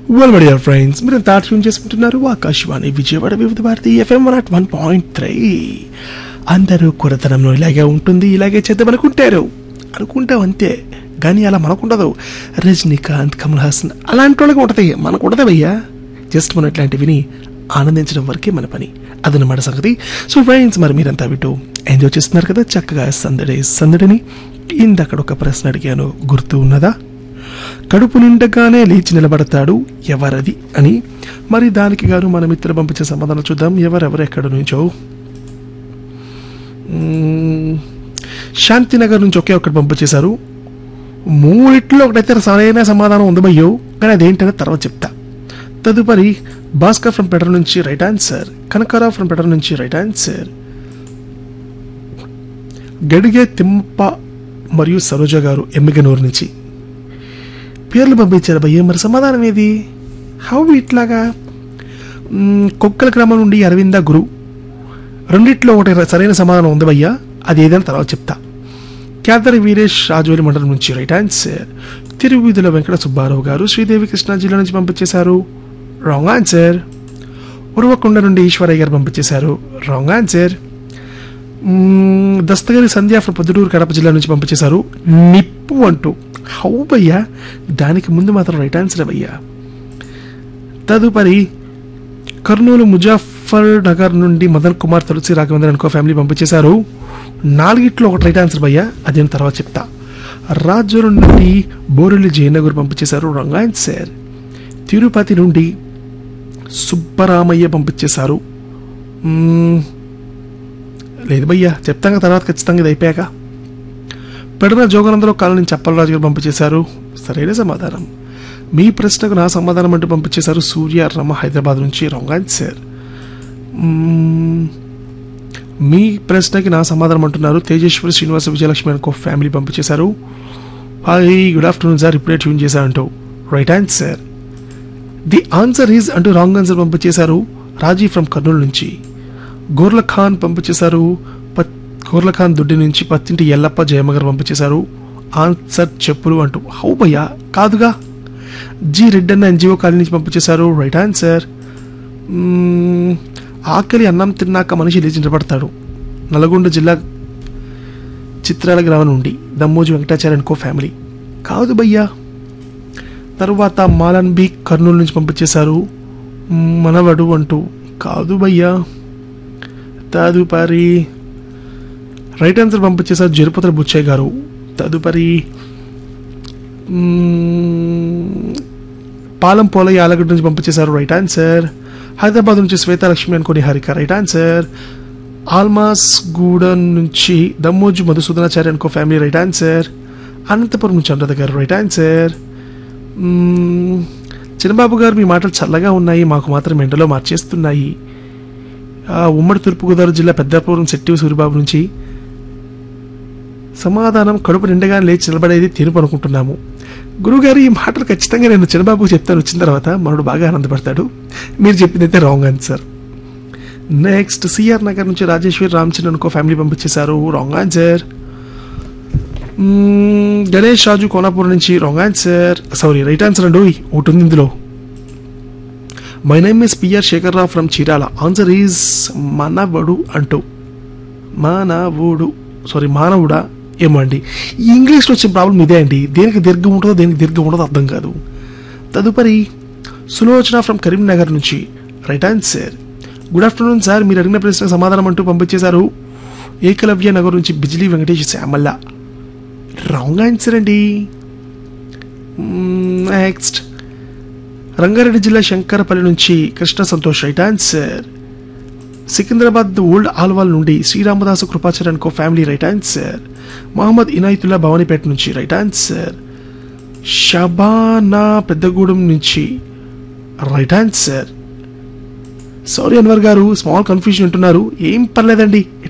Well my dear friends మీరు తాట tune చేసుకుంటున్నారు Akashvani Vijayawada Vividh Bharati FM one at one point three అందరూ కురతనంలో ఇలాగే ఉంటుంది ఇలాగే చేద్దాం అనుకుంటారు అనుకుంటాం అంతే కానీ అలా మనకుండదు రజనీకాంత్ కమల్ హాసన్ అలాంటి వాళ్ళకి ఉంటుంది మనకు ఉండదు భయ్యా జస్ట్ మనం ఇట్లాంటివి విని ఆనందించడం వరకే మన పని అదనమాట సంగతి సో ఫ్రెండ్స్ మరి మీరంతా వింటూ ఎంజాయ్ చేస్తున్నారు కదా చక్కగా సందడి సందడిని ఇందక్కడ ఒక ప్రశ్న అడిగాను గుర్తు ఉన్నదా కడుపు నిండగానే లేచి నిలబడతాడు ఎవరది అని మరి దానికి గాను మన మిత్రులు పంపించే సమాధానం చూద్దాం ఎవరెవరు ఎక్కడ నుంచో మ్మ్. శాంతినగర్ నుంచి ఒకే ఒకటి పంపించేశారు మూడిట్లో ఒకటైతే సరైన సమాధానం ఉంది భయ్యో కానీ అదేంటనే తర్వాత చెప్తా తదుపరి భాస్కర్ ఫ్రమ్ పెటర్ నుంచి రైట్ ఆన్సర్ కనకరావు ఫ్రమ్ పెటర్ నుంచి రైట్ ఆన్సర్ గడిగే తిమ్మ మరియు సరోజ గారు ఎమ్మిగనూరు నుంచి పేర్లు పంపించారు భయ్య మరి సమాధానం ఏది హౌ ఇట్లాగా మ్మ్, కొక్కల గ్రామం నుండి అరవింద గురు రెండిట్లో ఒకటి ర- సరైన సమాధానం ఉంది భయ్య అది ఏదైనా తర్వాత చెప్తా కేదరి వీరేష్ రాజోలి మండలం నుంచి రైట్ ఆన్సర్ తిరువీధుల వెంకట సుబ్బారావు గారు శ్రీదేవి కృష్ణా జిల్లా నుంచి పంపించేశారు రాంగ్ ఆన్సర్ ఉరవకొండ నుండి ఈశ్వరయ్య గారు పంపించేశారు రాంగ్ ఆన్సర్ మ్మ్, దస్తగిరి సంధ్య ఫ్రమ్ పొద్దుటూరు కడప జిల్లా నుంచి పంపించేశారు నిప్పు అంటూ హౌ భయ్యా దానికి ముందు మాత్రం రైట్ ఆన్సర్ భయ్యా తదుపరి కర్నూలు ముజాఫర్ నగర్ నుండి మదన్ కుమార్ తులసి రాఘవేంద్ర అనుకో ఫ్యామిలీ పంపించేశారు నాలుగిట్లో ఒకటి రైట్ ఆన్సర్ భయ్యా అది నేను తర్వాత చెప్తా రాజోరు నుండి బోరెల్లి జయనగర్ పంపించేశారు రాంగ్ ఆన్సర్ తిరుపతి నుండి సుబ్బరామయ్య పంపించేశారు మ్మ్, లేదు భయ్యా చెప్తాగా తర్వాత ఖచ్చితంగా ఇది అయిపోయాక పెడన జోగనందలో కాలనీ చెప్పలరాజు గారు పంపించేశారు సరైన సమాధానం మీ ప్రశ్నకు నా సమాధానం అంటూ పంపించేశారు సూర్య రమ హైదరాబాద్ నుంచి రాంగ్ ఆన్సర్ మ్మ్. మీ ప్రశ్నకి నా సమాధానం అంటున్నారు తేజేశ్వరి శ్రీనివాస విజయలక్ష్మి అనుకో ఫ్యామిలీ పంపించేశారు హాయ్ గుడ్ ఆఫ్టర్నూన్ సార్ ఇప్పుడే ట్యూన్ చేశారంటూ right answer the answer is అంటూ రాంగ్ ఆన్సర్ పంపించేశారు రాజీ ఫ్రమ్ కర్నూలు నుంచి గోర్ల ఖాన్ పంపించేశారు పత్ గోర్ల ఖాన్ దుడ్డి నుంచి పత్తింటి ఎల్లప్ప జయమ్మ గారు పంపించేశారు ఆన్సర్ చెప్పులు అంటూ హౌ భయ్యా కాదుగా జి రెడ్డి అన్న ఎన్జిఓ కాలనీ నుంచి పంపించేశారు రైట్ ఆన్సర్ మ్మ్, ఆకలి అన్నం తిన్నాక మనిషి లేచి నిలబడతాడు నల్గొండ జిల్లా చిత్రాల గ్రామం నుండి దమ్మోజు వెంకటాచార్య కో ఫ్యామిలీ కాదు భయ్యా తరువాత మాలన్ బి కర్నూలు నుంచి పంపించేశారు మనవడు అంటూ కాదు భయ్యా తదుపరి రైట్ ఆన్సర్ పంపించేశారు జరుపతుల బుచ్చయ్య గారు తదుపరి మ్మ్, పాలం పోలయ్య ఆలగడ్డ నుంచి పంపించేశారు రైట్ ఆన్సర్ హైదరాబాద్ నుంచి శ్వేతాలక్ష్మి అనుకుని హరిక రైట్ ఆన్సర్ ఆల్మాస్ గూడెన్ నుంచి దమ్మోజు మధుసూదనాచార్య అనుకో ఫ్యామిలీ రైట్ ఆన్సర్ అనంతపురం నుంచి అనురాధ గారు రైట్ ఆన్సర్ మ్మ్, చిన్నబాబు గారు మీ మాటలు చల్లగా ఉన్నాయి మాకు మాత్రం ఎండలో మార్చేస్తున్నాయి ఆ, ఉమ్మడి తూర్పుగోదావరి జిల్లా పెద్దాపురం శెట్టి సూరిబాబు నుంచి సమాధానం కడుపు నిండగా లేచి నిలబడేది తినుపు అనుకుంటున్నాము గురుగారు ఈ మాటలు ఖచ్చితంగా నేను చిన్నబాబుకు చెప్తాను వచ్చిన తర్వాత మనడు బాగా ఆనందపడతాడు మీరు చెప్పింది అయితే wrong answer next CR Nagar నుంచి రాజేశ్వరి రామచంద్ర అనుకో ఫ్యామిలీ పంపించేశారు రాంగ్ ఆన్సర్ మ్మ్, గణేష్ రాజు కోనాపూర్ నుంచి wrong answer sorry right answer అండి ఓయ్, ఒకటి ఉంది ఇందులో my name is PR Sekhar Rao from Chirala answer is మనవడు అంటూ మానవుడు సారీ మానవుడా ఏమో అండి ఈ ఇంగ్లీష్లో వచ్చిన ప్రాబ్లం ఇదే అండి దేనికి దీర్ఘం ఉంటుందో దేనికి దీర్ఘం ఉంటుందో అర్థం కాదు తదుపరి సులోచన ఫ్రమ్ కరీంనగర్ నుంచి right answer good afternoon sir మీరు అడిగిన ప్రశ్నకు సమాధానం అంటూ పంపించేశారు ఏకలవ్య నగర్ నుంచి బిజిలీ వెంకటేష్ శ్యామల్ల రాంగ్ ఆన్సర్ అండి నెక్స్ట్ రంగారెడ్డి జిల్లా శంకరపల్లి నుంచి Krishna Santosh right answer Secunderabad old Alwal నుండి శ్రీరామదాసు కృపాచార్య అనుకో family right answer Mohammed Inayatullah Bhavanipeta నుంచి రైట్ ఆన్సర్ షబానా పెద్దగూడెం నుంచి రైట్ ఆన్సర్ సారీ అన్వర్ గారు స్మాల్ కన్ఫ్యూజన్ ఉంటున్నారు ఏం పర్లేదండి